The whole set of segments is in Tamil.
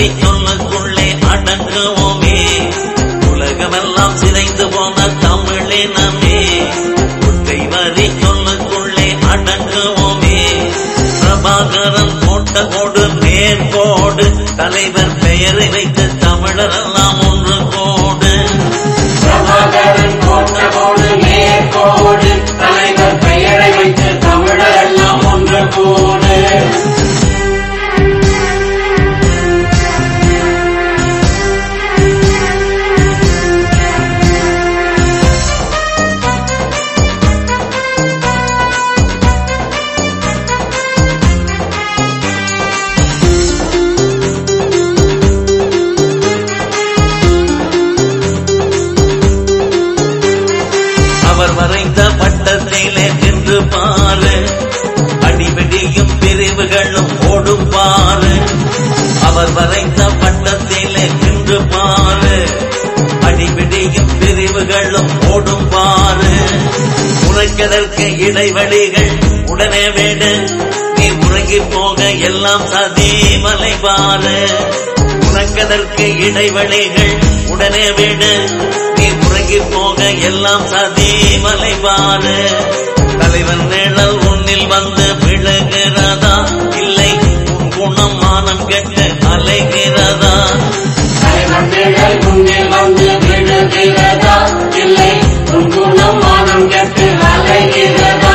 வரி சொல்லுக்குள்ளே அடங்குவோமே உலகமெல்லாம் சிதைந்து போன தமிழினமே ஒற்றை வரி சொல்லுக்குள்ளே அடங்குவோமே பிரபாகரன் போட்ட கோடு நேர்கோடு தலைவர் பெயரை வைத்து தமிழரெல்லாம் ஒன்று கோடு பிரபாகரன் கோட்டகோடு நேர்கோடு தலைவர் பெயரை வைத்து தமிழர் எல்லாம் ஒன்று கூடு அவர் வரைந்த பட்டத்திலே நின்று பாரு அடிவெடியும் பிரிவுகளும் ஓடும் பாரு அவர் வரைந்த பட்டத்திலே நின்று பாரு அடிவிடியும் பிரிவுகளும் ஓடும் பாரு உனக்கதற்கு இடைவெளிகள் உடனே வேடு நீ உறங்கி போக எல்லாம் சதி மலை பாரு உனக்கதற்கு இடைவெளிகள் உடனே விடு நீ உறங்கி போக எல்லாம் சதி மலை பாரு தலைவன் நிழல் உன்னில் வந்து விழுகிறதா இல்லை உன் குணம் மானம் கெட்டு அலைகிறதா தலைவர் நிழல் முன்னில் வந்து விழுகிறதா இல்லை உன் குணம் மானம் கெட்டு அலைகிறதா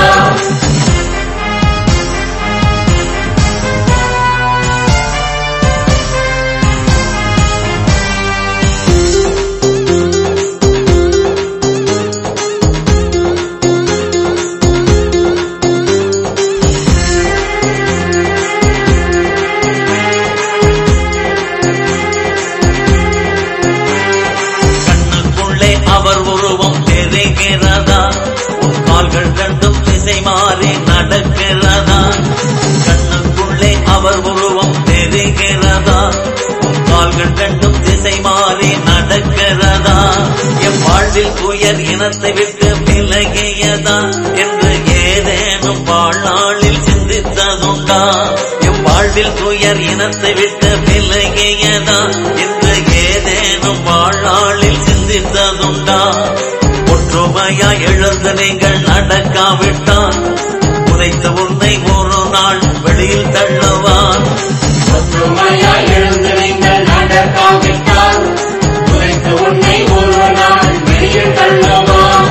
கண்ணுக்குள்ளே அவர் உருவம் தெரிகிறதா உன் கால்கள் ரெண்டும் திசை மாறி நடக்கிறதா கண்ணுக்குள்ளே அவர் உருவம் தெரிகிறதா உன் கால்கள் ரெண்டும் திசை மாறி நடக்கிறதா என் வாழ்வில் துயர் இனத்தை விட்டு விலகியதா என்று ஏதேனும் வாழ்நாளில் சிந்தித்ததுண்டா என் வாழ்வில் துயர் இனத்தை விட்டு விலகியதா என்று ஏதேனும் வாழ்நாளில் சிந்தித்ததுண்டா ஒற்றுமையா எழுந்து நீங்கள் நடக்காவிட்டால் உதைத்து உன்னை ஒரு நாள் வெளியில் தள்ளுவார் ஒற்றுமையாய் எழுந்து நீங்கள் நடக்காவிட்டால் உழைத்து உன்னை ஒரு நாள் வெளியில் தள்ளுவான்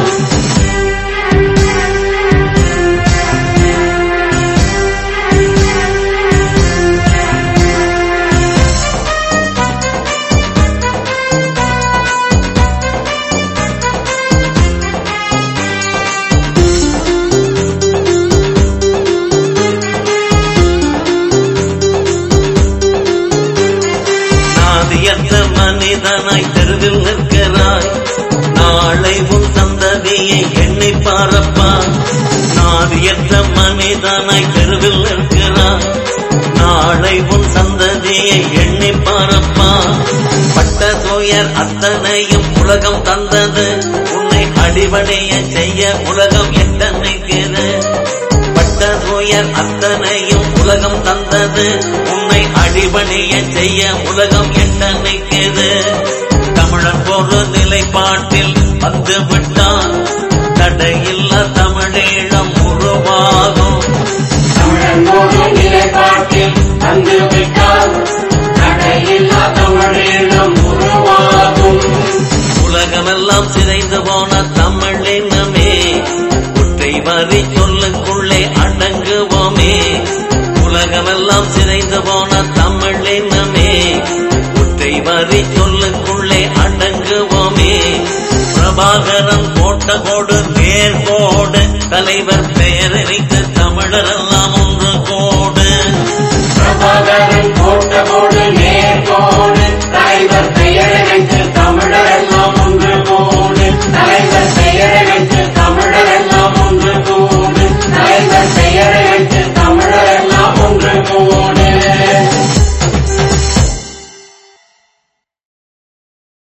நாதியற்ற மனிதனாய் தெருவில் நிற்கிறாய் நாளை உன் சந்ததியை எண்ணி பாரப்பா நாதியற்ற மனிதனாய் தெருவில் நிற்கிறாய் நாளை உன் சந்ததியை எண்ணி பாரப்பா பட்ட துயர் அத்தனையும் உலகம் தந்தது உன்னை அடிபடைய செய்ய உலகம் எட்ட நிற்கிறது பட்ட துயர் அத்தனையும் உலகம் தந்தது உன்னை அடிபணிய செய்ய உலகம் எட்ட நிற்கிறது தமிழன் ஒரு நிலைப்பாட்டில் வந்து விட்டான் தடையில்லா தமிழீழம் உருவாகும் தமிழன் ஒரு நிலைப்பாட்டில் வந்து விட்டால் தடையில்லா தமிழீழம் உருவாகும் உலகமெல்லாம் சிதைந்து போன தமிழினமே ஒற்றை வரி சொல்லுக்குள்ளே அடங்குவோமே உலகமெல்லாம் சிதைந்து போன தமிழினமே ஒற்றை வரி சொல்லுக்குள்ளே அடங்குவோமே பிரபாகரன் போட்ட கோடு